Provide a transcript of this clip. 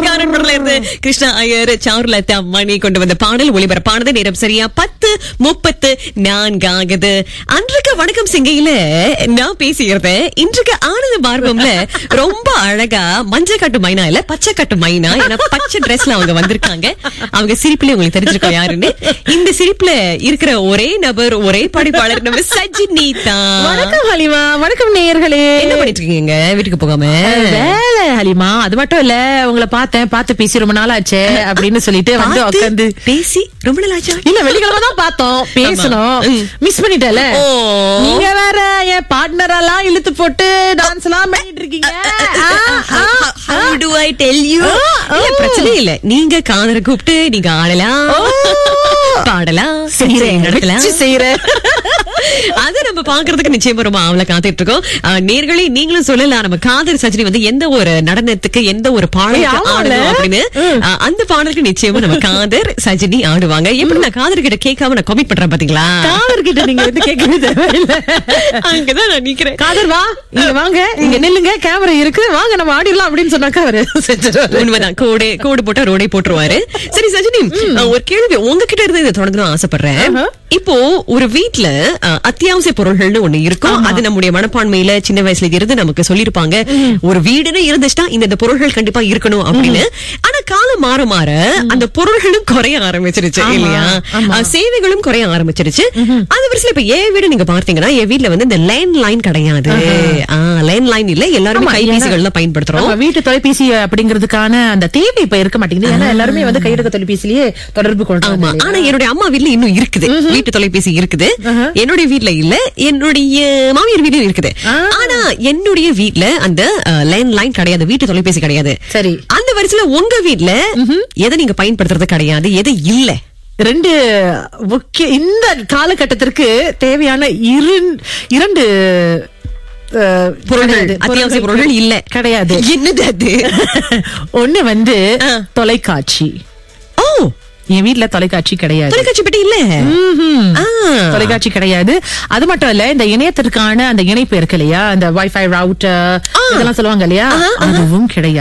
கெட்டிக்காரன் படல இருந்து கிருஷ்ணா ஐயர் சாருலதா மணி கொண்டு வந்த பாடல் ஒளிபரப்பானது நேரம் சரியா பத்து முப்பத்து நான்காகுது அன்றைக்கு வணக்கம் சிங்கையில நான் பேசியிருந்தேன் இன்றைக்கு ஆனந்த பார்வம்ல ரொம்ப அழகா மஞ்சள் கட்டு மைனா இல்ல பச்சை கட்டு மைனா ஏன்னா பச்சை ட்ரெஸ்ல அவங்க வந்திருக்காங்க அவங்க சிரிப்புல உங்களுக்கு தெரிஞ்சிருக்கோம் யாருன்னு இந்த சிரிப்புல இருக்கிற ஒரே நபர் ஒரே படிப்பாளர் நம்ம சஜினி தான் வணக்கம் ஹலிமா வணக்கம் நேயர்களே என்ன பண்ணிட்டு இருக்கீங்க வீட்டுக்கு போகாம வேலை ஹலிமா அது மட்டும் இல்ல உங்களை பார்த்தேன் பார்த்து பேசி ரொம்ப நாள் ஆச்சே அப்படின்னு சொல்லிட்டு வந்து பார்த்து, உட்காந்து பேசி ரொம்ப நாள் ஆச்சா இல்ல வெள்ளிக்கிழமை தான் பார்த்தோம் பேசணும் ம். மிஸ் பண்ணிட்டல ஓ. நீங்க வேற என் பார்ட்னர் எல்லாம் இழுத்து போட்டு டான்ஸ் எல்லாம் பண்ணிட்டு இருக்கீங்க ஆ, ஆ, How do I tell you? இல்ல, பிரச்சனை இல்ல நீங்க காதல கூப்பிட்டு நீங்க ஆடலாம் பாடலாம் செய்றேன் நடக்கலாம் வச்சு செய்றேன் அத நம்ம பாக்குறதுக்கு நிச்சயமா ரொம்ப ஆவல காத்துட்டு இருக்கோம் அஹ், நேர்களே நீங்களும் சொல்லலாம் நம்ம காதல் சஜினி வந்து எந்த ஒரு நடனத்துக்கு எந்த ஒரு ஏய், பாடலுக்கு ஆமால. ஆடணும் அப்படின்னு அஹ், அந்த பாடலுக்கு நிச்சயமா நம்ம காதர் சஜினி ஆடுவாங்க எப்படி நான் காதர் கிட்ட கேட்காம நான் கமிட் பண்றேன் பாத்தீங்களா காதர்கிட்ட நீங்க வந்து கேட்கவே தேவையில்ல அங்கதான் நான் நிக்கிறேன் காதர் வா இங்க வாங்க இங்க நில்லுங்க கேமரா இருக்கு வாங்க நம்ம ஆடிடலாம் அப்படின்னு சொன்னாக்கா அவரு செஞ்சிருவாரு உண்மைதான் கோடு கோடு போட்டா ரோடே போட்டுருவாரு சரி சஜினி அஹ், ஒரு கேள்வி உங்ககிட்ட இருந்து இதை தொடங்கணும் ஆசைப்படுறேன் ஆஹா. இப்போ ஒரு வீட்ல அஹ், அத்தியாவசிய பொருள்கள்னு ஒண்ணு இருக்கும் அது நம்முடைய மனப்பான்மையில சின்ன வயசுல இருந்து நமக்கு சொல்லிருப்பாங்க ஒரு வீடுன்னு இருந்துச்சுன்னா இந்த இந்த பொருள்கள் கண்டிப்பா இருக்கணும் அப்படின்னு ஆனா காலம் மாற மாற அந்த பொருள்களும் குறைய ஆரம்பிச்சிருச்சு ஆமா, இல்லையா ஆமா. அஹ், சேவைகளும் குறைய ஆரம்பிச்சிருச்சு அந்த வருஷத்துல இப்ப என் வீடு நீங்க பார்த்தீங்கன்னா என் வீட்ல வந்து இந்த லேண்ட் லைன் கிடையாது லேண்ட் லைன் இல்ல எல்லாருமே ஆமா, கைபேசிகள் தான் பயன்படுத்துறோம் நம்ம வீட்டு தொலைபேசி அப்படிங்கிறதுக்கான அந்த தேவை இப்ப இருக்க மாட்டேங்குது ஏன்னா எல்லாருமே வந்து கையடக்க தொலைபேசிலேயே தொடர்பு ஆமா கொள்றாங்க ஆனா என்னுடைய அம்மா வீட்ல இன்னும் இருக்குது வீட்டு தொலைபேசி இருக்குது என்னுடைய வீட்ல இல்ல என்னுடைய மாமியார் வீட்லயும் இருக்குது ஆனா என்னுடைய வீட்ல அந்த லைன் லைன் கிடையாது வீட்டு தொலைபேசி கிடையாது சரி அந்த வரிசையில உங்க வீட்ல எதை நீங்க பயன்படுத்துறது கிடையாது எது இல்ல ரெண்டு முக்கிய இந்த காலகட்டத்திற்கு தேவையான இரு இரண்டு அஹ், பொருள்கள் கிடையாது. அத்தியாவசிய பொருள்கள் இல்ல கிடையாது என்னது அது ஒண்ணு வந்து ஆ. தொலைக்காட்சி ஓ என் வீட்ல தொலைக்காட்சி கிடையாது தொலைக்காட்சி பெட்டி இல்ல ம்ஹும். ஆ. தொலைக்காட்சி கிடையாது அது மட்டும் இல்ல இந்த இணையத்திற்கான அந்த இணைப்பு இருக்கு இல்லையா அந்த வைஃபை ரவுட்டர் இதெல்லாம் சொல்லுவாங்க இல்லையா அதுவும் கிடையாது